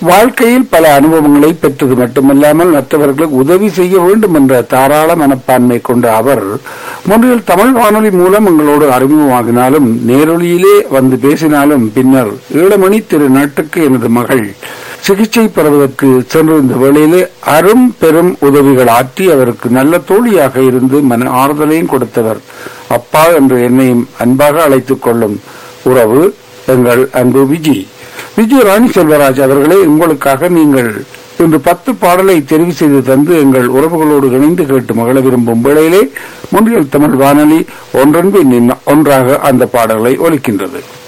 வாழ்க்கையில் பல அனுபவங்களை பெற்றது மட்டுமல்லாமல் மற்றவர்களுக்கு உதவி செய்ய வேண்டும் என்ற தாராள மனப்பான்மை கொண்ட அவர் முன்றில் தமிழ் வானொலி மூலம் எங்களோடு அறிமுகமாகினாலும் நேரொலியிலே வந்து பேசினாலும் பின்னர் ஈழமணி திரு நாட்டுக்கு எனது மகள் சிகிச்சை பெறுவதற்கு சென்றிருந்த வேளையிலே அரும் பெரும் உதவிகள் ஆற்றி அவருக்கு நல்ல தோழியாக இருந்து மன ஆறுதலையும் கொடுத்தவர் அப்பா என்று என்னையும் அன்பாக அழைத்துக் கொள்ளும் உறவு எங்கள் அன்பு விஜி விஜய் ராணி செல்வராஜ் அவர்களே உங்களுக்காக நீங்கள் இன்று பத்து பாடலை தெரிவு செய்து தந்து எங்கள் உறவுகளோடு இணைந்து கேட்டு மகள விரும்பும் வேளையிலே முன்றியல் தமிழ் வானொலி ஒன்றன்பின் ஒன்றாக அந்த பாடல்களை ஒலிக்கின்றது